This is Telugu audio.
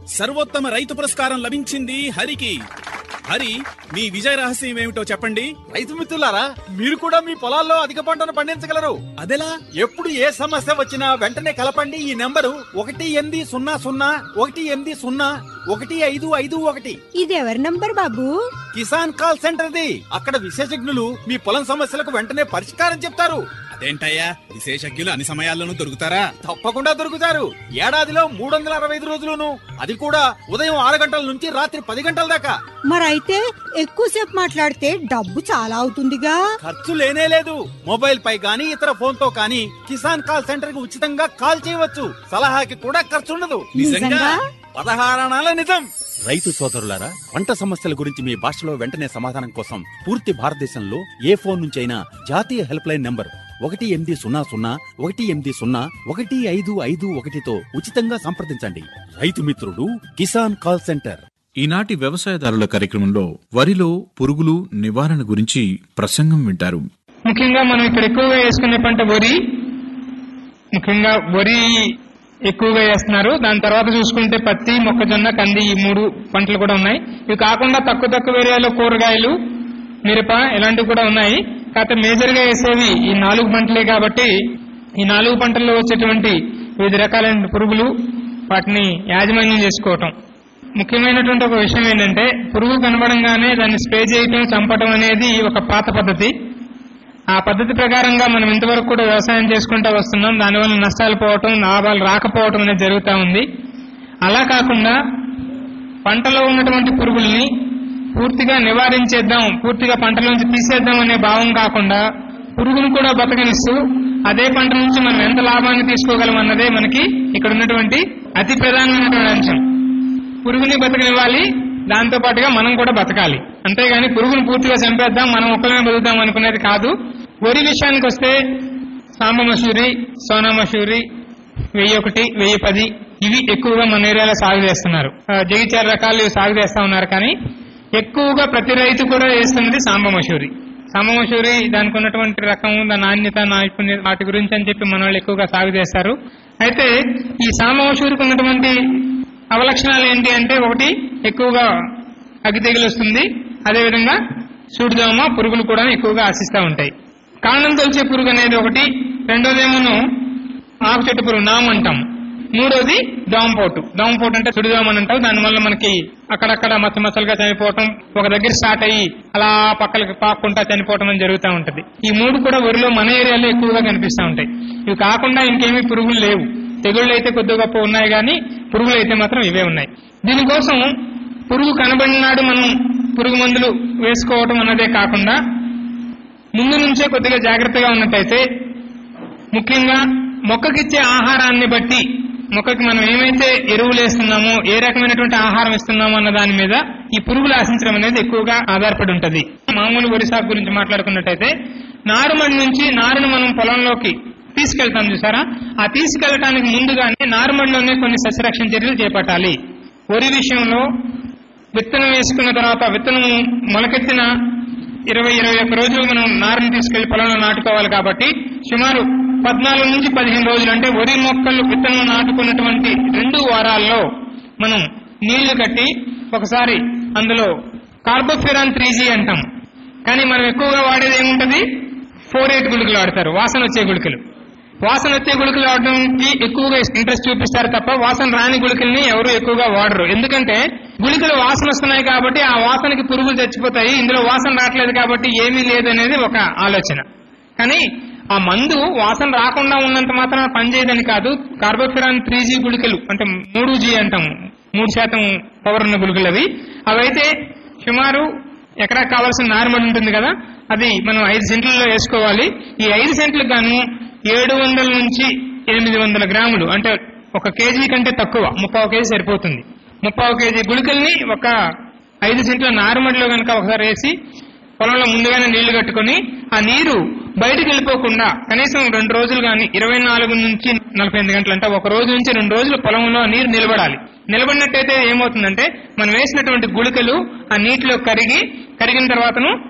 సర్వోత్తమ రైతు పురస్కారం లభించింది హరికి హరి మీ విజయ రహస్యం ఏమిటో చెప్పండి రైతు మిత్రులారా మీరు కూడా మీ పొలాల్లో అధిక పంటను పండించగలరు అదెలా ఎప్పుడు ఏ సమస్య వచ్చినా వెంటనే కలపండి ఈ నెంబరు ఒకటి ఎనిమిది సున్నా సున్నా ఒకటి ఎనిమిది సున్నా ఒకటి ఐదు ఐదు ఒకటి ఇది ఎవరి నంబర్ బాబు కిసాన్ కాల్ సెంటర్ది అక్కడ విశేషజ్ఞులు మీ పొలం సమస్యలకు వెంటనే పరిష్కారం చెప్తారు అదేంటయ్యా విశేషజ్ఞులు అన్ని సమయాల్లోనూ దొరుకుతారా తప్పకుండా దొరుకుతారు ఏడాదిలో మూడు వందల అరవై ఐదు రోజులును అది కూడా ఉదయం ఆరు గంటల నుంచి రాత్రి పది గంటల దాకా మరైతే ఎక్కువసేపు మాట్లాడితే డబ్బు చాలా అవుతుందిగా ఖర్చు లేనే లేదు మొబైల్ పై గానీ ఇతర ఫోన్ తో కానీ కిసాన్ కాల్ సెంటర్ కి ఉచితంగా కాల్ చేయవచ్చు సలహాకి కూడా ఖర్చు ఉండదు నిజంగా? పదహారణాల నిజం రైతు సోదరులారా పంట సమస్యల గురించి మీ భాషలో వెంటనే సమాధానం కోసం పూర్తి భారతదేశంలో ఏ ఫోన్ నుంచైనా జాతీయ హెల్ప్ లైన్ నంబర్ ఒకటి ఎనిమిది సున్నా సున్నా ఒకటి ఎనిమిది సున్నా ఒకటి ఐదు ఐదు ఒకటితో ఉచితంగా సంప్రదించండి రైతు మిత్రుడు కిసాన్ కాల్ సెంటర్ ఈనాటి వ్యవసాయదారుల కార్యక్రమంలో వరిలో పురుగులు నివారణ గురించి ప్రసంగం వింటారు ముఖ్యంగా మనం ఇక్కడ ఎక్కువగా వేసుకునే పంట వరి ముఖ్యంగా వరి ఎక్కువగా వేస్తున్నారు దాని తర్వాత చూసుకుంటే పత్తి మొక్కజొన్న కంది ఈ మూడు పంటలు కూడా ఉన్నాయి ఇవి కాకుండా తక్కువ తక్కువ ఏరియాలో కూరగాయలు మిరప ఇలాంటివి కూడా ఉన్నాయి కాకపోతే మేజర్ గా వేసేవి ఈ నాలుగు పంటలే కాబట్టి ఈ నాలుగు పంటల్లో వచ్చేటువంటి వివిధ రకాలైన పురుగులు వాటిని యాజమాన్యం చేసుకోవటం ముఖ్యమైనటువంటి ఒక విషయం ఏంటంటే పురుగు కనబడంగానే దాన్ని స్ప్రే చేయటం చంపటం అనేది ఒక పాత పద్ధతి ఆ పద్ధతి ప్రకారంగా మనం ఇంతవరకు కూడా వ్యవసాయం చేసుకుంటూ వస్తున్నాం దానివల్ల నష్టాలు పోవటం లాభాలు రాకపోవటం అనేది జరుగుతూ ఉంది అలా కాకుండా పంటలో ఉన్నటువంటి పురుగుల్ని పూర్తిగా నివారించేద్దాం పూర్తిగా పంటలోంచి తీసేద్దాం అనే భావం కాకుండా పురుగును కూడా బతకనిస్తూ అదే పంట నుంచి మనం ఎంత లాభాన్ని తీసుకోగలం అన్నదే మనకి ఇక్కడ ఉన్నటువంటి అతి ప్రధానమైనటువంటి అంశం పురుగుని బతకనివ్వాలి దాంతో పాటుగా మనం కూడా బతకాలి అంతేగాని పురుగును పూర్తిగా చంపేద్దాం మనం ఒక్కలనే బతుకుదాం అనుకునేది కాదు వరి విషయానికి వస్తే సాంబ మసూరి సోనా మసూరి వెయ్యి ఒకటి వెయ్యి పది ఇవి ఎక్కువగా మన ఏరియాలో సాగు చేస్తున్నారు ఆ, జగిత్యాల రకాలు ఇవి సాగు చేస్తా ఉన్నారు కానీ ఎక్కువగా ప్రతి రైతు కూడా వేస్తున్నది సాంబ మసూరి సాంబ మసూరి దానికి ఉన్నటువంటి రకం దాని నాణ్యత నైపుణ్యత వాటి గురించి అని చెప్పి మన వాళ్ళు ఎక్కువగా సాగు చేస్తారు అయితే ఈ సాంబ మసూరికి ఉన్నటువంటి అవలక్షణాలు ఏంటి అంటే ఒకటి ఎక్కువగా అగ్గి తెగులు వస్తుంది అదేవిధంగా సూడిదోమ పురుగులు కూడా ఎక్కువగా ఆశిస్తూ ఉంటాయి కాండం తొలిచే పురుగు అనేది ఒకటి రెండోదేమోను ఆకు చెట్టు పురుగు నామ్ అంటాం మూడోది దోమపోటు దోమపోటు అంటే సుడిదోమ అని అంటాం దానివల్ల మనకి అక్కడక్కడ మచ్చ మచ్చలుగా చనిపోవటం ఒక దగ్గర స్టార్ట్ అయ్యి అలా పక్కలకి పాక్కుంటా చనిపోవటం అని జరుగుతూ ఉంటది ఈ మూడు కూడా వరిలో మన ఏరియాలో ఎక్కువగా కనిపిస్తూ ఉంటాయి ఇవి కాకుండా ఇంకేమీ పురుగులు లేవు తెగుళ్ళు అయితే కొద్ది గొప్ప ఉన్నాయి కానీ పురుగులు అయితే మాత్రం ఇవే ఉన్నాయి దీనికోసం పురుగు కనబడినాడు మనం పురుగు మందులు వేసుకోవటం అన్నదే కాకుండా ముందు నుంచే కొద్దిగా జాగ్రత్తగా ఉన్నట్టయితే ముఖ్యంగా మొక్కకిచ్చే ఆహారాన్ని బట్టి మొక్కకి మనం ఏమైతే ఎరువులు వేస్తున్నామో ఏ రకమైనటువంటి ఆహారం ఇస్తున్నామో అన్న దాని మీద ఈ పురుగులు ఆశించడం అనేది ఎక్కువగా ఆధారపడి ఉంటది మామూలు వరి సాగు గురించి మాట్లాడుకున్నట్టయితే నారుమడి నుంచి నారును మనం పొలంలోకి తీసుకెళ్తాం చూసారా ఆ తీసుకెళ్లడానికి ముందుగానే నారుమడిలోనే కొన్ని సస్యరక్షణ చర్యలు చేపట్టాలి వరి విషయంలో విత్తనం వేసుకున్న తర్వాత విత్తనం మొలకెత్తిన ఇరవై ఇరవై ఒక్క రోజులు మనం నారుని తీసుకెళ్లి పొలంలో నాటుకోవాలి కాబట్టి సుమారు పద్నాలుగు నుంచి పదిహేను రోజులు అంటే వరి మొక్కలు విత్తనం నాటుకున్నటువంటి రెండు వారాల్లో మనం నీళ్లు కట్టి ఒకసారి అందులో కార్బోఫెరాన్ త్రీ అంటాం కానీ మనం ఎక్కువగా వాడేది ఏముంటది ఫోర్ ఎయిట్ గుళికలు వాడతారు వాసన వచ్చే గుళికలు వాసన వచ్చే గుళికలు వాడడానికి ఎక్కువగా ఇంట్రెస్ట్ చూపిస్తారు తప్ప వాసన రాని గుళికల్ని ఎవరు ఎక్కువగా వాడరు ఎందుకంటే గుళికలు వాసన వస్తున్నాయి కాబట్టి ఆ వాసనకి పురుగులు చచ్చిపోతాయి ఇందులో వాసన రావట్లేదు కాబట్టి ఏమీ లేదనేది ఒక ఆలోచన కానీ ఆ మందు వాసన రాకుండా ఉన్నంత మాత్రం పనిచేయదని కాదు కార్బోఫిరాన్ త్రీ జీ గుళికలు అంటే మూడు జీ అంటాం మూడు శాతం పవర్ ఉన్న గుళికలు అవి అవైతే సుమారు ఎకరా కావాల్సిన నార్మల్ ఉంటుంది కదా అది మనం ఐదు సెంట్లలో వేసుకోవాలి ఈ ఐదు సెంట్లకు గాను ఏడు వందల నుంచి ఎనిమిది వందల గ్రాములు అంటే ఒక కేజీ కంటే తక్కువ ముప్పావు కేజీ సరిపోతుంది ముప్పావు కేజీ గుళికల్ని ఒక ఐదు సెంట్ల నారుమడిలో కనుక ఒకసారి వేసి పొలంలో ముందుగానే నీళ్లు కట్టుకొని ఆ నీరు బయటికి వెళ్ళిపోకుండా కనీసం రెండు రోజులు కానీ ఇరవై నాలుగు నుంచి నలభై ఎనిమిది గంటలు అంటే ఒక రోజు నుంచి రెండు రోజులు పొలంలో ఆ నీరు నిలబడాలి నిలబడినట్టయితే ఏమవుతుందంటే మనం వేసినటువంటి గుళికలు ఆ నీటిలో కరిగి కరిగిన తర్వాతను